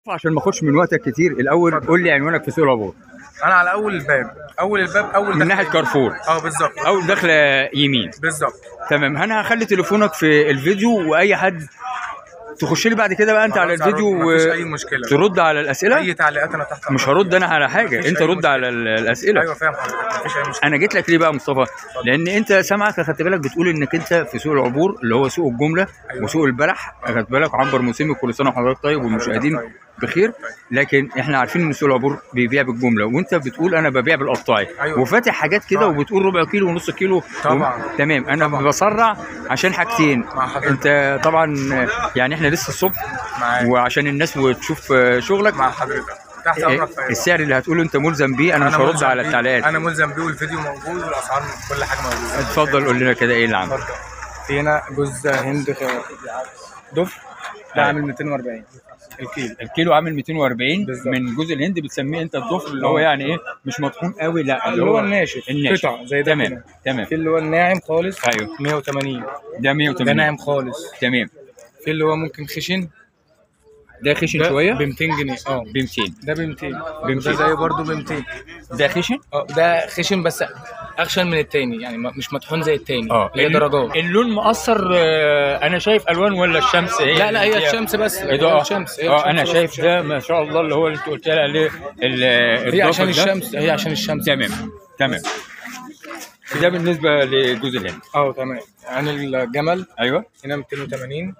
عشان ما اخدش من وقتك كتير الاول قول لي عنوانك في سوق العبور انا على اول الباب اول الباب اول من دخلة ناحيه يمين. كارفور اه بالظبط اول دخله يمين بالظبط تمام انا هخلي تليفونك في الفيديو واي حد تخش لي بعد كده بقى انت على خلاص، الفيديو مفيش اي مشكله ترد على الاسئله اي تعليقات انا تحت مش أمرك. هرد انا على حاجه مفيش انت أي رد مشكلة. على ال- الاسئله ايوه فاهم حضرتك مفيش اي مشكله انا جيت لك ليه بقى يا مصطفى لان انت سامعك خدت بالك بتقول انك انت في سوق العبور اللي هو سوق الجمله أيوة. وسوق البلح خدت بالك عنبر موسمي كل سنه وحضرتك طيب والمشاهدين طيب. بخير لكن احنا عارفين ان سوق العبور بيبيع بالجمله وانت بتقول انا ببيع بالقطاعي أيوة. وفاتح حاجات كده طبعا. وبتقول ربع كيلو ونص كيلو طبعا. و... تمام انا طبعا. بسرع عشان حاجتين مع حضرتك. انت طبعا يعني احنا لسه الصبح معاك وعشان الناس وتشوف آه، شغلك مع حضرتك تحت إيه، امرك في أي وقت. السعر اللي هتقوله انت ملزم بيه انا مش هرد ملزم على بيه. التعليقات انا ملزم بيه والفيديو موجود والاسعار كل حاجه موجوده اتفضل قول لنا كده ايه اللي عندك اتفضل في هنا جوز هند خ- ضفر ده أيوة. عامل 240 الكيلو الكيلو عامل 240 بالظبط. من جوز الهند بتسميه انت الضفر اللي هو يعني ايه مش مطحون قوي لا اللي هو الناشف الناشف قطع زي ده تمام كده. تمام في اللي هو الناعم خالص ايوه 180 ده ده 180 ناعم خالص تمام في اللي هو ممكن خشن ده خشن ده شويه ب 200 جنيه اه ب 200 ده ب 200 ب 200. ده زيه برضه ب 200 ده خشن اه ده خشن بس اخشن من التاني يعني ما- مش مطحون زي التاني اه هي درجات اللون مؤثر آه، انا شايف الوان ولا الشمس هي لا لا هي اللي الشمس بس ايه ده هي اه الشمس هي اه الشمس انا بس شايف مش ده ما شاء الله اللي هو اللي انت قلت لي عليه ال- هي الضفر عشان ده. الشمس هي عشان الشمس تمام تمام ده بالنسبه لجوز الهند اه تمام عن الجمل ايوه هنا 280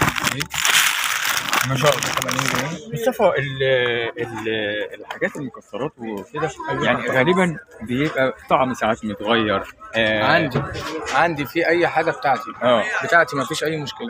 ما شاء الله 80 جنيه مصطفى ال ال الحاجات المكسرات وكده يعني غالبا بيبقى طعم ساعات متغير آه عندي عندي في اي حاجه بتاعتي اه بتاعتي ما فيش اي مشكله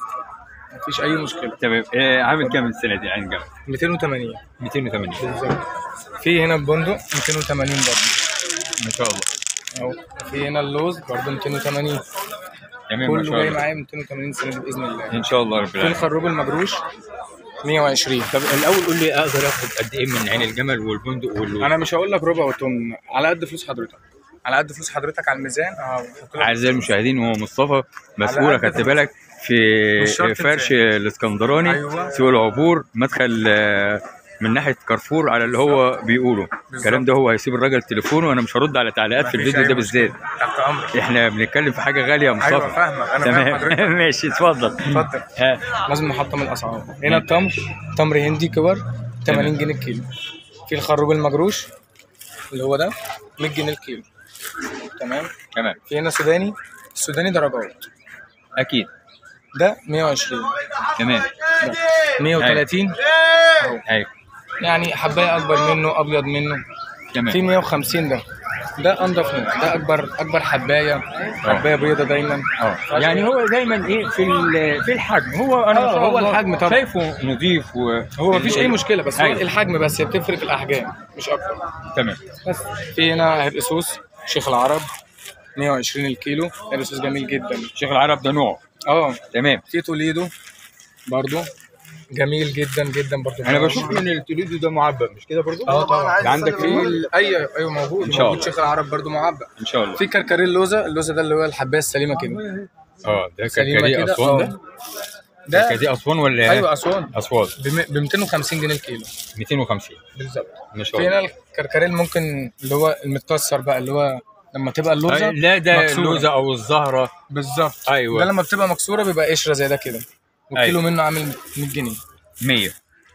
ما فيش اي مشكله تمام آه عامل كام السنه دي عين جمل 280 280 بالظبط في هنا البندق 280 برضه ما شاء الله اهو في هنا اللوز برضه 280 تمام ما كله شاء جاي الله معايا 280 سنه دي باذن الله ان شاء الله رب في العالمين الخروب المجروش 120 طب الاول قول لي اقدر اخد قد ايه من عين الجمل والبندق واللوز انا مش هقول لك ربع وتمن على قد فلوس حضرتك على قد فلوس حضرتك على الميزان هحط لك اعزائي المشاهدين هو مصطفى مسؤول قد خدت بالك في مش شرط فرش تنسى. الاسكندراني أيوة. سوق العبور مدخل آه، من ناحيه كارفور على اللي هو بيقوله الكلام ده هو هيسيب الراجل تليفونه وانا مش هرد على تعليقات في مفيش الفيديو أي ده مشكلة. بالذات تحت امرك احنا بنتكلم في حاجه غاليه يا مصطفى ايوه فاهمك انا فاهم حضرتك تمام ماشي اتفضل اتفضل ها لازم نحطم الاسعار هنا التمر تمر هندي كبر 80 جنيه الكيلو في الخروب المجروش اللي هو ده 100 جنيه الكيلو تمام تمام في هنا سوداني السوداني درجات اكيد ده 120 تمام ده 130 اهو ايوه يعني حبايه اكبر منه ابيض منه في تمام 150 ده ده انضف نوع ده اكبر اكبر حبايه حبايه بيضه دايما اه يعني هو دايما ايه في ال- في الحجم هو انا آه، ما شاء هو الله الحجم طبعا. شايفه نظيف و هو مفيش اي مشكله بس هو أيوة. الحجم بس هي بتفرق في الاحجام مش اكتر تمام بس في هنا هرقسوس شيخ العرب 120 الكيلو هرقسوس جميل جدا شيخ العرب ده نوع اه تمام في توليدو برضو جميل جدا جدا برضو انا بشوف ان التوليدو ده معبى مش كده برضو اه طبعا ده عندك في فيه ال- اي ايوه موجود إن شاء موجود الله. شيخ العرب برضو معبأ ان شاء الله في كركريه اللوزه اللوزه ده اللي هو الحبايه السليمه كده اه ده سليمة كركديه كده، اسوان آه. ده ده كركديه اسوان ولا ايوه اسوان اسوان ب 250 جنيه الكيلو 250 بالظبط ما شاء في الله هنا الكركريه اللي ممكن اللي هو المتكسر بقى اللي هو لما تبقى اللوزه أي- لا ده مكسورة. اللوزه او الزهره بالظبط أيوة. ده لما بتبقى مكسوره بيبقى قشره زي ده كده والكيلو أيوة. منه عامل 100 جنيه 100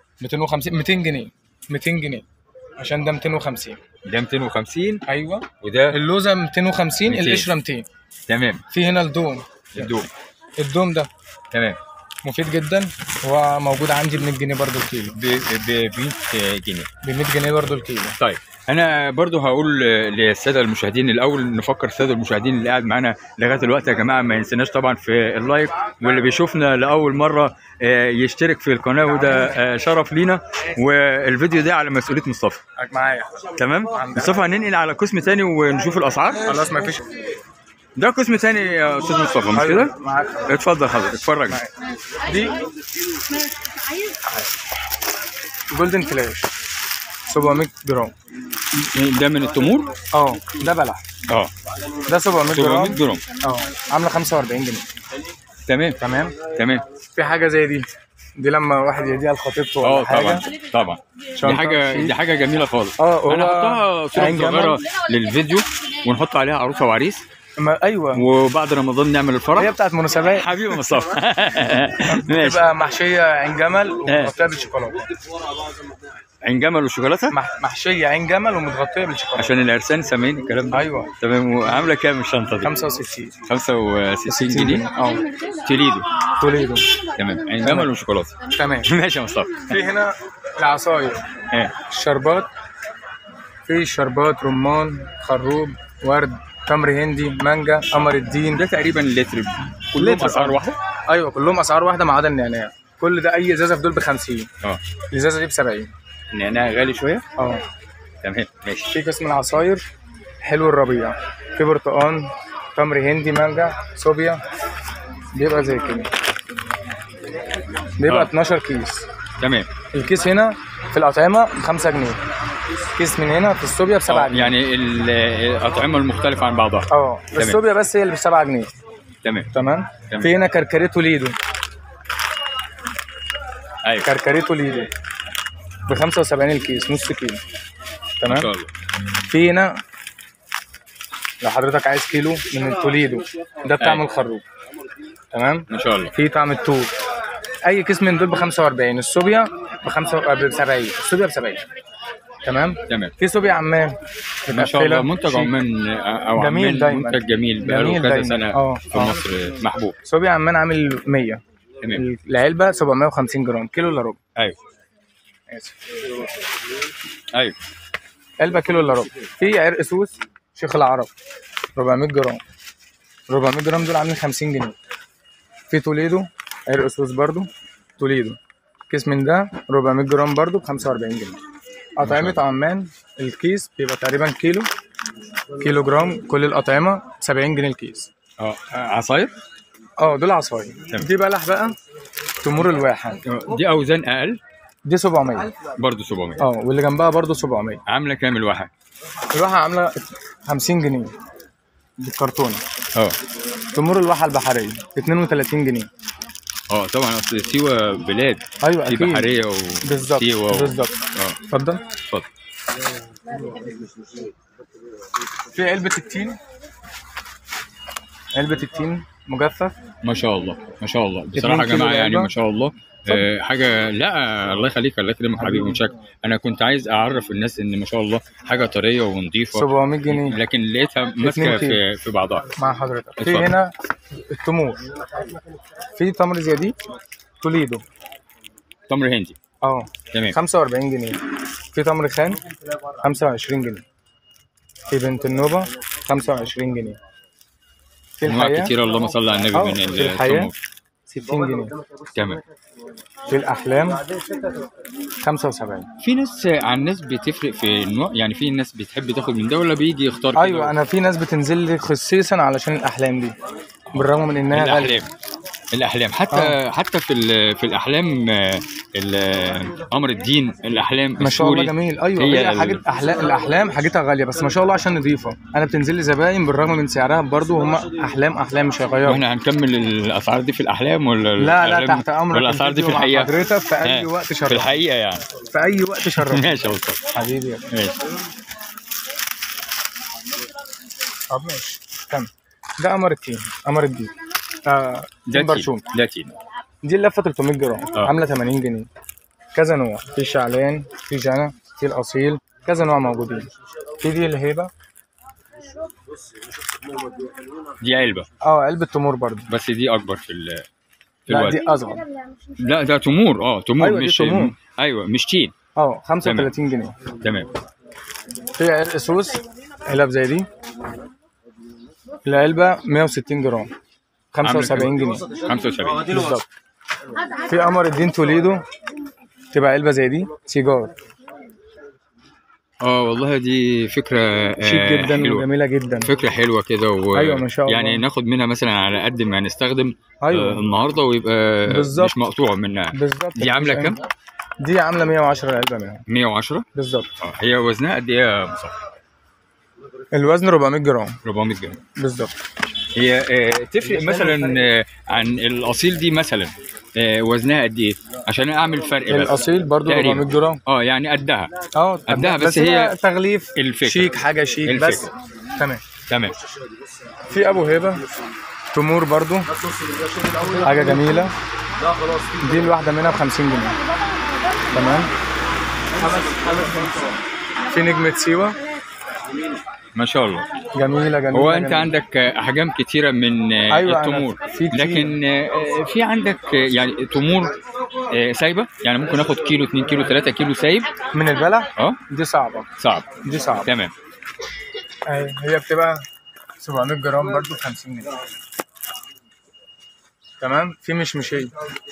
250 200 جنيه 200 جنيه عشان ده 250 ده 250 ايوه وده اللوزه 250 200. القشره 200 تمام في هنا الدوم الدوم الدوم ده تمام مفيد جدا هو موجود عندي ب 100 جنيه برضو الكيلو ب ب 100 جنيه ب 100 جنيه برضو الكيلو طيب انا برضو هقول للساده المشاهدين الاول نفكر الساده المشاهدين اللي قاعد معانا لغايه الوقت يا جماعه ما ينسناش طبعا في اللايك واللي بيشوفنا لاول مره آه، يشترك في القناه وده آه، شرف لينا والفيديو ده على مسؤوليه مصطفى معايا تمام مصطفى هننقل على قسم تاني ونشوف الاسعار خلاص ما فيش ده قسم تاني يا استاذ مصطفى مش كده معاك اتفضل حضرتك اتفرج دي جولدن فلاش 700 جرام ده من التمور اه ده بلح اه ده 700 700 جرام جرام اه عامله 45 جنيه تمام تمام تمام في حاجه زي دي دي لما واحد يهديها لخطيبته اه ولا حاجه طبعا طبعا دي شنطة حاجه شيك. دي حاجه جميله خالص اه هو هنحطها صوره عين جمل. صغيره للفيديو ونحط عليها عروسه وعريس ما ايوه وبعد رمضان نعمل الفرح هي بتاعت مناسبات حبيبي مصطفى ماشي تبقى محشيه عين جمل ومتغطيه بالشوكولاته عين جمل وشوكولاته مح- محشيه عين جمل ومتغطيه بالشوكولاته عشان العرسان سامعين الكلام ده ايوه تمام وعامله كام الشنطه دي 65 65 جنيه اه توليدو توليدو تمام عين جمل وشوكولاته تمام ماشي يا مصطفى في هنا العصاير اه الشربات في شربات رمان خروب ورد تمر هندي مانجا قمر الدين ده تقريبا لتر كلهم لتر، اسعار آه. واحده ايوه كلهم اسعار واحده ما عدا النعناع كل ده اي ازازه في دول ب 50 اه الازازه دي ب 70 النعناع غالي شويه اه تمام ماشي في قسم العصاير حلو الربيع في برتقان تمر هندي مانجا صوبيا بيبقى زي كده بيبقى آه. 12 كيس تمام الكيس هنا في الأطعمة ب 5 جنيه كيس من هنا في الصوبيا ب 7 آه، جنيه يعني ال- الاطعمه المختلفه عن بعضها اه تمام. الصوبيا بس هي اللي ب 7 جنيه تمام تمام تمام. في هنا كركريتو ليدو ايوه كركريتو ليدو ب 75 الكيس نص كيلو ما تمام شاء الله في هنا لو حضرتك عايز كيلو من التوليدو ده بطعم أيوة. الخروب تمام ما شاء الله في طعم التوت اي كيس من دول ب 45 الصوبيا ب 5 ب 70 الصوبيا ب 70 تمام تمام في صوبيا عمان ما شاء الله متقفلة، منتج شيك. عمان او جميل عمان دايماً. منتج جميل بقاله جميل كذا دايماً. سنه آه، في آه. مصر محبوب صوبيا عمان عامل 100 تمام العلبه 750 جرام كيلو الا ربع ايوه اسف ايوه علبه كيلو الا ربع في عرق سوس شيخ العرب 400 جرام 400 جرام دول عاملين 50 جنيه في توليدو عرق سوس برضو توليدو كيس من ده 400 جرام برضو ب 45 جنيه أطعمة عمان الكيس بيبقى تقريبا كيلو كيلو جرام كل الأطعمة 70 جنيه الكيس اه عصاير اه دول عصاير تمام. دي بلح بقى تمور الواحة دي اوزان اقل دي 700 برضه 700 اه واللي جنبها برضو 700 عامله كام الواحد الواحة عاملة 50 جنيه بالكرتونة اه تمور الواحة البحرية 32 جنيه اه طبعا اصل سيوه بلاد ايوه في اكيد بحريه بالظبط وسيوه و... بالظبط اه اتفضل اتفضل في علبة التين علبة التين مجفف ما شاء الله ما شاء الله بصراحه يا كيلو جماعه يعني العلبة. ما شاء الله آه حاجه لا الله يخليك الله يكرمك حبيبي ونشكر انا كنت عايز اعرف الناس ان ما شاء الله حاجه طريه ونظيفه 700 جنيه لكن لقيتها ماسكه في كيلو. في بعضها مع حضرتك في اتفضل. هنا التمور في تمر زيادي توليدو تمر هندي اه تمام 45 جنيه في تمر خام 25 جنيه في بنت النوبة 25 جنيه في انواع الحياة كتير اللهم صل على النبي آه، من في الحياة. التمور 60 جنيه تمام في الأحلام 75 في ناس عن الناس بتفرق في النوع يعني في ناس بتحب تاخد من ده ولا بيجي يختار كده ايوه انا في ناس بتنزل لي خصيصا علشان الاحلام دي بالرغم من انها غاليه الاحلام الاحلام حتى آه. حتى في ال- في الاحلام آه، ال- قمر الدين الاحلام ما شاء الله السوري جميل ايوه هي هي, ال- حاجه احلام الاحلام حاجتها غاليه بس ما شاء الله عشان نضيفه انا بتنزل لي زباين بالرغم من سعرها برضو هم احلام احلام مش هيغيروا واحنا هنكمل الاسعار دي في الاحلام ولا لا لا الأحلام- تحت امرك ولا الاسعار دي في الفيديو مع الحقيقه حضرتك في اي آه، وقت في شرف الحقيقه يعني في اي وقت شرف ماشي يا استاذ حبيبي يا ماشي طب ماشي تمام ده قمر التين قمر الدين آه ده تين برشوم تين ده تين دي اللفه 300 جرام آه. عامله 80 جنيه كذا نوع في شعلان في جنى في الاصيل كذا نوع موجودين في دي الهيبه دي علبه اه علبه تمور برضو بس دي اكبر في ال في لا الوزن دي اصغر لا ده تمور اه تمور أيوة، دي مش تمور. ايوه مش تين اه 35 جنيه تمام في عرق سوس علب زي دي العلبه 160 جرام 75 جنيه 75 بالظبط في قمر الدين توليدو تبقى علبه زي دي سيجار اه والله دي فكره آه، شيك جدا حلوة. وجميله جدا فكره حلوه كده و... أيوة، ما شاء الله. يعني ناخد منها مثلا على قد ما نستخدم أيوة. آه النهارده ويبقى بالظبط. مش مقطوع منها بالظبط دي عامله كام؟ دي عامله 110 العلبه منها 110 بالظبط اه هي وزنها قد ايه يا مصطفى؟ الوزن 400 جرام 400 جرام بالظبط هي آه تفرق مثلا آه عن الاصيل دي مثلا آه وزنها قد ايه عشان اعمل فرق بس الاصيل برضو تقريبا. 400 جرام اه يعني قدها اه قدها بس هي تغليف الفكرة. شيك حاجه شيك الفكرة. بس تمام تمام في ابو هبه تمور برضو حاجه جميله دي الواحده منها ب 50 جنيه تمام في نجمه سيوه ما شاء الله جميله جميله هو انت جميلة. عندك آه، احجام كتيره من آه، أيوة، أنا التمور في كتير. لكن آه، في عندك آه، يعني تمور آه، سايبه يعني ممكن اخد كيلو 2 كيلو 3 كيلو سايب من البلح اه دي صعبه صعب دي صعبه تمام أيوة، هي بتبقى 700 جرام برضو ب 50 جنيه تمام في مشمشيه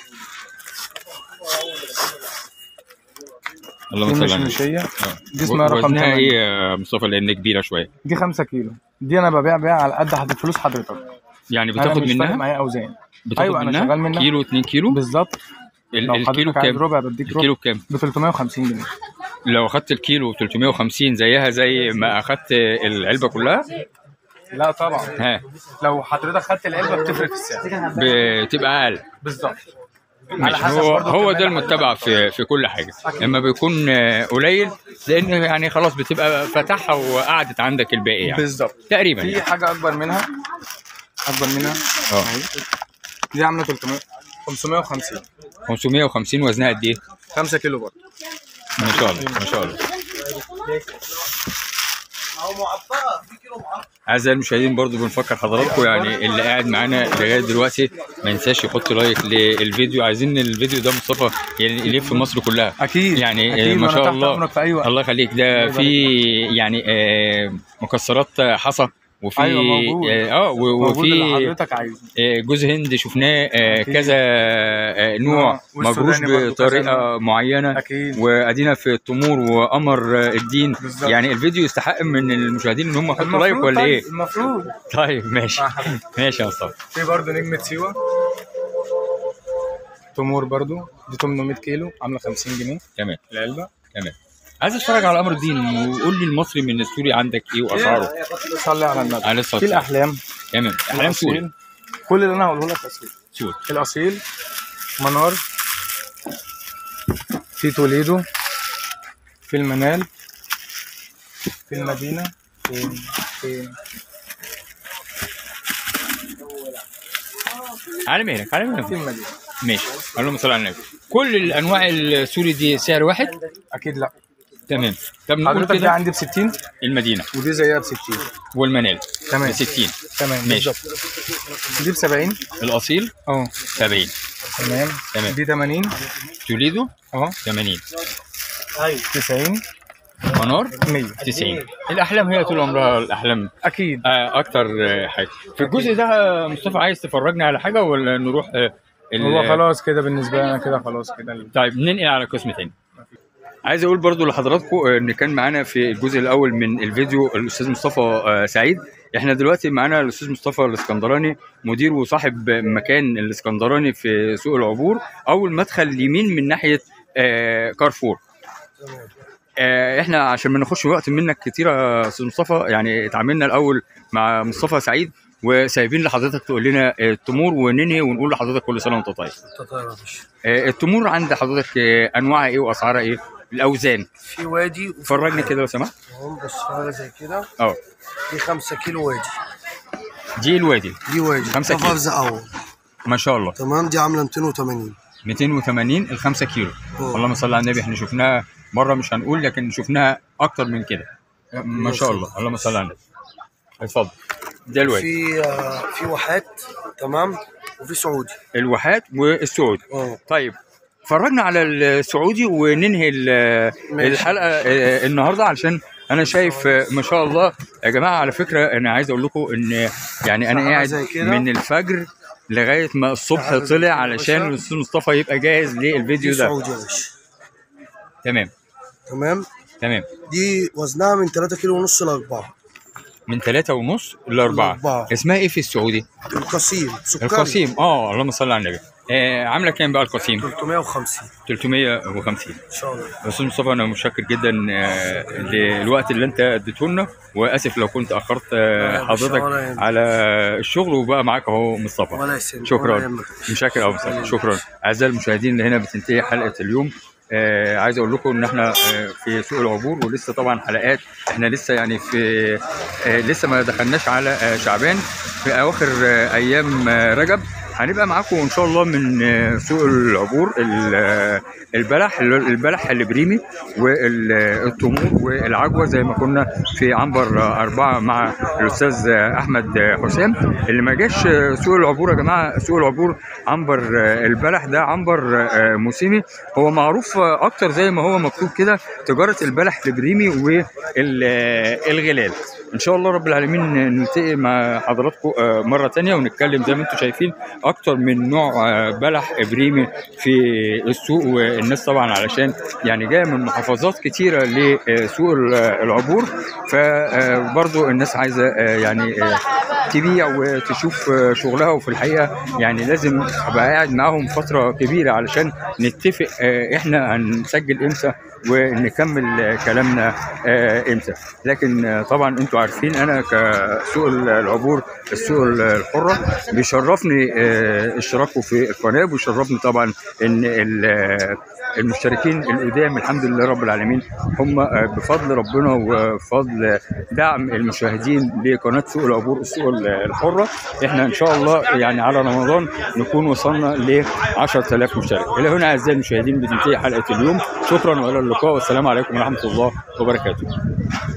اللهم في صل على النبي مشمشيه آه. دي اسمها رقم وزنها 8. ايه يا مصطفى لان كبيره شويه دي 5 كيلو دي انا ببيع بيها على قد حد فلوس حضرتك يعني انا بتاخد مش فارق منها معايا اوزان بتاخد أيوة، أنا منها شغال منها. كيلو 2 كيلو بالظبط ال- لو الكيلو حضرتك عايز كام ربع بديك ربع الكيلو كام ب 350 جنيه لو اخدت الكيلو 350 زيها زي ما اخدت العلبه كلها لا طبعا ها لو حضرتك خدت العلبه بتفرق في السعر بتبقى اقل بالظبط ماشي حسب هو برضه هو ده الكمية المتبع في في كل حاجه لما بيكون آه، قليل لان يعني خلاص بتبقى فتحها وقعدت عندك الباقي يعني بالظبط تقريبا في يعني. حاجه اكبر منها اكبر منها اه أهي. دي عامله 300 550 550 وزنها قد ايه؟ 5 كيلو برضه ما شاء الله ما شاء الله اعزائي المشاهدين برضو بنفكر حضراتكم يعني اللي قاعد معانا لغايه دلوقتي ما ينساش يحط لايك للفيديو عايزين الفيديو ده مصطفى يعني يلف في مصر كلها اكيد يعني أكيد، آه، ما وأنا شاء تحت الله أمرك في أي وقت. الله يخليك ده في يعني آه، مكسرات حصى وفي أيوة، موجود. اه و- موجود اللي وفي حضرتك عايزه آه، جوز هند شفناه آه، أكيد. كذا آه، نوع آه، مجروش والسوداني برضو كذا بطريقه نوع. معينه اكيد وادينا في التمور وقمر آه، الدين بالظبط. يعني الفيديو يستحق من المشاهدين ان هم يحطوا لايك المفروض ولا طيب، ايه؟ المفروض طيب ماشي مع حضرتك. ماشي يا مصطفى في برضه نجمة سيوة تمور برضه دي 800 كيلو عاملة 50 جنيه تمام العلبة تمام عايز اتفرج على قمر الدين وقول لي المصري من السوري عندك ايه واسعاره صلي على النبي عليه الصلاه في والسلام الأحلام تمام احلام سوري الأصيل. كل اللي أنا هقوله لك أصيل سوري الأصيل منار في توليدو في المنال في المدينة فين فين على مهلك على في مهلك المدينة ماشي اللهم صل على النبي كل الانواع السوري دي سعر واحد أكيد لا تمام طب نقول حضرتك دي كده عندي ب 60 المدينه ودي زيها ب 60 والمنال تمام ب 60 تمام ماشي. بالظبط دي ب 70 الاصيل اه 70 تمام تمام. دي 80 توليدو اه 80 90 منار 100 90 الاحلام هي طول عمرها الاحلام اكيد آه، اكتر آه، حاجه في الجزء ده آه، مصطفى عايز تفرجنا على حاجه ولا نروح آه، ال- هو خلاص كده بالنسبه لنا كده خلاص كده طيب ننقل على قسم تاني عايز اقول برضو لحضراتكم آه، ان كان معانا في الجزء الاول من الفيديو الاستاذ مصطفى آه، سعيد احنا دلوقتي معانا الاستاذ مصطفى الاسكندراني مدير وصاحب مكان الاسكندراني في سوق العبور اول مدخل اليمين من ناحيه آه، كارفور آه، احنا عشان ما ناخدش وقت منك كتير يا استاذ مصطفى يعني اتعاملنا الاول مع مصطفى سعيد وسايبين لحضرتك تقول لنا آه، التمور وننهي ونقول لحضرتك كل سنه وانت طيب آه، التمور عند حضرتك آه، انواعها ايه واسعارها ايه الاوزان في وادي وفي فرجني كده لو سمحت اهو بص حاجه زي كده اه دي 5 كيلو وادي دي الوادي دي وادي خمسة ده كيلو. فرز اول ما شاء الله تمام دي عامله 280 280 ال 5 كيلو أوه. اللهم صل على النبي احنا شفناها مره مش هنقول لكن شفناها اكتر من كده ما شاء الله اللهم صل على النبي اتفضل ده الوادي في آه، في واحات تمام وفي سعودي الواحات والسعودي اه طيب فرجنا على السعودي وننهي ال- ماشي. الحلقه آه، النهارده علشان انا شايف آه، ما شاء الله يا جماعه على فكره انا عايز اقول لكم ان يعني انا حاجة قاعد زي كده. من الفجر لغايه ما الصبح حاجة زي طلع كده علشان باشا. الاستاذ مصطفى يبقى جاهز دي للفيديو ده سعودي يا باشا تمام تمام تمام دي وزنها من 3 كيلو ونص ل 4 من ثلاثة ونص لأربعة لأربعة. اسمها ايه في السعودي؟ القصيم سكري القصيم اه اللهم صل على النبي آه عامله كام بقى القصيم 350 350 ان شاء الله استاذ مصطفى انا متشكر جدا آه، للوقت اللي انت اديته لنا واسف لو كنت اخرت آه، لا يا باشا، حضرتك ولا يهمك. على الشغل وبقى معاك اهو مصطفى ولا يسلمك ولا شكرا يهمك. مشاكر او مصطفى شكرا اعزائي المشاهدين هنا بتنتهي حلقه اليوم آه عايز اقول لكم ان احنا آه في سوق العبور ولسه طبعا حلقات احنا لسه يعني في آه لسه ما دخلناش على آه شعبان في اواخر آه ايام آه رجب هنبقى معاكم ان شاء الله من آه، سوق العبور ال- آه، البلح البلح البريمي والتمور والعجوه زي ما كنا في عنبر آه، اربعه مع الاستاذ آه، احمد آه، حسام اللي ما جاش آه، سوق العبور يا جماعه سوق العبور عنبر آه، البلح ده عنبر آه، موسمي هو معروف آه، اكتر زي ما هو مكتوب كده تجاره البلح البريمي والغلال ان شاء الله رب العالمين نلتقي مع حضراتكم آه، مره تانية ونتكلم زي ما انتم شايفين اكتر من نوع آه، بلح ابريمي في السوق والناس طبعا علشان يعني جايه من محافظات كتيره لسوق ال- العبور فبرضه الناس عايزه آه، يعني آه، تبيع وتشوف آه، شغلها وفي الحقيقه يعني لازم ابقى قاعد معاهم فتره كبيره علشان نتفق آه، احنا هنسجل امتى ونكمل آه، كلامنا آه، امتى لكن آه، طبعا انتوا عارفين انا كسوق العبور السوق الحره بيشرفني آه، اشتراككم في القناه وبيشرفني طبعا ان ال- آه، المشتركين القدام الحمد لله رب العالمين هم آه، بفضل ربنا وفضل دعم المشاهدين لقناه سوق العبور السوق الحره احنا ان شاء الله يعني على رمضان نكون وصلنا ل 10000 مشترك الى هنا اعزائي المشاهدين بتنتهي حلقه اليوم شكرا والى اللقاء والسلام عليكم ورحمه الله وبركاته